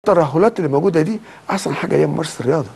الترهلات اللي موجوده دي احسن حاجه هي ممارسه الرياضه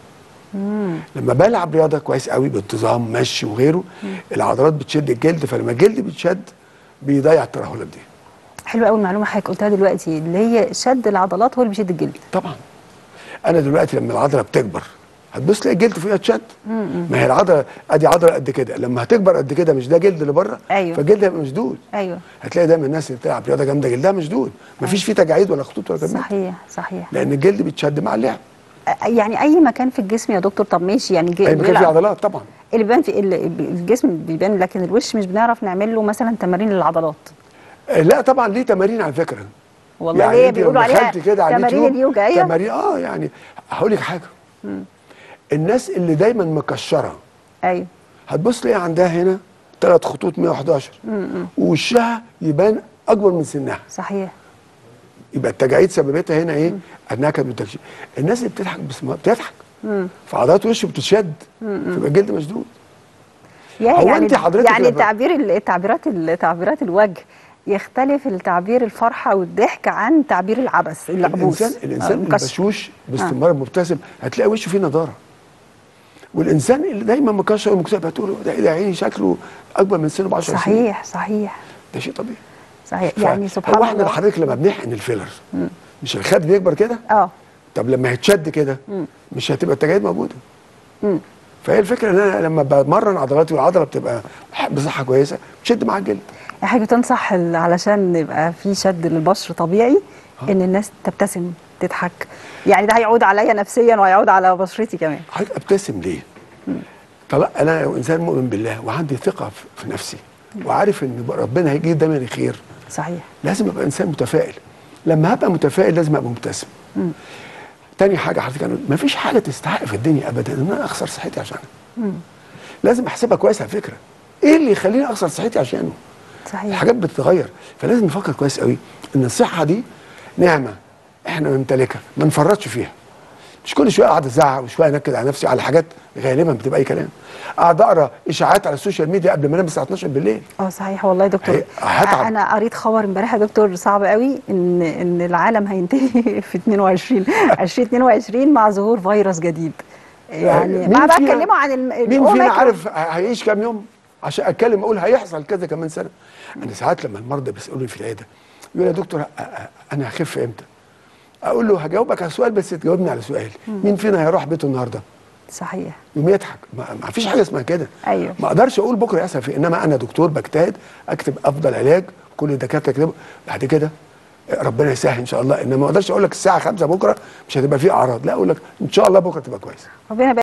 لما بلعب رياضه كويس قوي بانتظام مشي وغيره العضلات بتشد الجلد فلما الجلد بيتشد بيضيع الترهلات دي حلوه قوي المعلومه حضرتك قلتها دلوقتي اللي هي شد العضلات هو اللي بيشد الجلد طبعا انا دلوقتي لما العضله بتكبر هتبص تلاقي الجلد فيها اتشد ما هي العضله ادي عضله قد كده لما هتكبر قد كده مش ده جلد اللي بره أيوه. فالجلد هيبقى مشدود ايوه هتلاقي دايما الناس اللي بتلعب رياضه جامده جلدها مشدود مفيش فيه تجاعيد ولا خطوط ولا كلام صحيح صحيح لان الجلد بيتشد مع اللعب أ- يعني اي مكان في الجسم يا دكتور طب ماشي يعني جي- اي مكان فيه بيلعب- عضلات طبعا اللي بيبان في ال- الجسم بيبان لكن الوش مش بنعرف نعمل له مثلا تمارين للعضلات آه، لا طبعا ليه تمارين على فكره والله يعني ليه انت بيقولوا لو عليها دخلت كده على تمارين اليوتيوب اليوجا ايوه تمارين اه يعني هقول لك حاجه الناس اللي دايما مكشره ايوه هتبص تلاقي عندها هنا ثلاث خطوط 111 ووشها يبان اكبر من سنها صحيح يبقى التجاعيد سببتها هنا ايه؟ انها كانت بتكشف الناس اللي بتضحك بس ما بتضحك فعضلات وشه بتشد فيبقى الجلد مشدود يا هو يعني أنت حضرتك يعني لما- التعبير ال- التعبيرات ال- تعبيرات الوجه يختلف التعبير الفرحه والضحك عن تعبير العبث اللغبوس الانسان الانسان آه، المكشر. البشوش باستمرار مبتسم هتلاقي وشه فيه نضاره والانسان اللي دايما مكشر ومكتئب هتقول ده ده عيني شكله اكبر من سنه ب 10 سنين صحيح صحيح ده شيء طبيعي صحيح ف- يعني سبحان هو احنا الله حضرتك لما بنحقن الفيلر مش الخد بيكبر كده اه طب لما هيتشد كده مش هتبقى التجاعيد موجوده مم. فهي الفكره ان انا لما بمرن عضلاتي والعضله بتبقى بصحه كويسه بتشد مع الجلد يعني حضرتك بتنصح ال- علشان يبقى في شد للبشر طبيعي ان الناس تبتسم تضحك يعني ده هيعود عليا نفسيا وهيعود على بشرتي كمان حضرتك ابتسم ليه؟ طلع انا لو انسان مؤمن بالله وعندي ثقه في- في نفسي وعارف ان ربنا هيجي دايما الخير صحيح لازم ابقى انسان متفائل لما هبقى متفائل لازم ابقى مبتسم تاني حاجه حضرتك انا ما فيش حاجه تستحق في الدنيا ابدا ان انا اخسر صحتي عشانها لازم احسبها كويس على فكره ايه اللي يخليني اخسر صحتي عشانه صحيح الحاجات بتتغير فلازم نفكر كويس قوي ان الصحه دي نعمه احنا نمتلكها ما نفرطش فيها مش كل شويه اقعد ازعق وشويه انكد على نفسي على حاجات غالبا بتبقى اي كلام اقعد اقرا اشاعات على السوشيال ميديا قبل ما انام الساعه 12 بالليل اه صحيح والله يا دكتور هي- هتعب. انا قريت خبر امبارح يا دكتور صعب قوي ان ان العالم هينتهي في 22 2022 مع ظهور فيروس جديد يعني مين ما بقى فينا- اتكلموا عن الم- مين فينا الأوميكرون. عارف هيعيش كام يوم عشان اتكلم اقول هيحصل كذا كمان سنه انا ساعات لما المرضى بيسالوني في العياده يقول يا دكتور أ- أ- انا هخف امتى اقول له هجاوبك على سؤال بس تجاوبني على سؤال مين فينا هيروح بيته النهارده صحيح يوم يضحك ما, ما فيش حاجه اسمها كده أيوه. ما اقدرش اقول بكره يحصل في انما انا دكتور بجتهد اكتب افضل علاج كل الدكاتره يكتبوا بعد كده ربنا يسهل ان شاء الله انما ما اقدرش اقول لك الساعه 5 بكره مش هتبقى فيه اعراض لا اقول لك ان شاء الله بكره تبقى كويسه ربنا يبارك